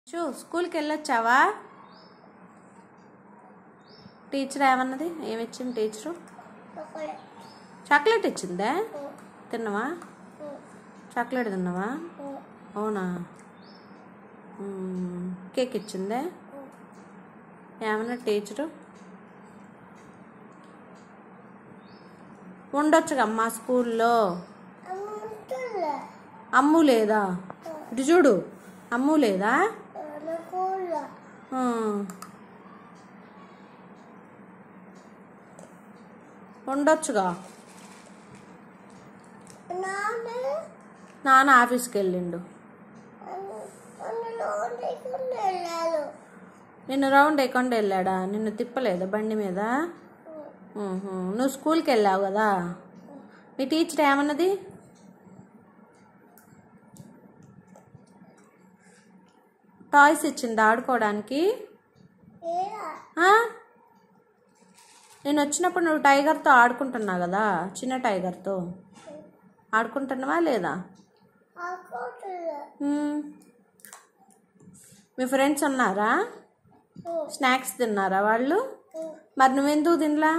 చూ స్కూల్కి వెళ్ళొచ్చావా టీచర్ ఏమన్నది ఏమి ఇచ్చింది టీచరు చాక్లెట్ ఇచ్చిందే తిన్నావా చాక్లెట్ తిన్నావా అవునా మ్మ్. కేక్ ఇచ్చిందే ఏమన్నా టీచరు ఉండొచ్చుగా అమ్మా స్కూల్లో అమ్ము లేదా ఇటు చూడు అమ్ము లేదా ఆ. ఉండొచ్చుగా నాన్న ఆఫీస్కి వెళ్ళిండు నిన్ను రౌండ్ వేయకుండా వెళ్ళాడా నిన్ను తిప్పలేదా బండి మీద ఊహు. నువ్వు స్కూల్కి వెళ్ళావు కదా మీ టీచర్ ఏమన్నది టాయ్స్ ఇచ్చింది ఆడుకోవడానికి ఆ? నేను వచ్చినప్పుడు నువ్వు టైగర్తో ఆడుకుంటున్నావు కదా చిన్న టైగర్తో ఆడుకుంటున్నావా లేదా మ్మ్. మీ ఫ్రెండ్స్ ఉన్నారా స్నాక్స్ తిన్నారా వాళ్ళు మరి నువ్వెందుకు తినలా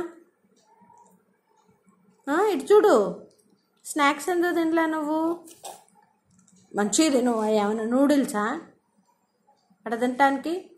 ఆ, ఇటు చూడు స్నాక్స్ ఎందుకు తినలా నువ్వు మంచిగా తిను ఏమైనా నూడిల్సా అక్కడ తినటానికి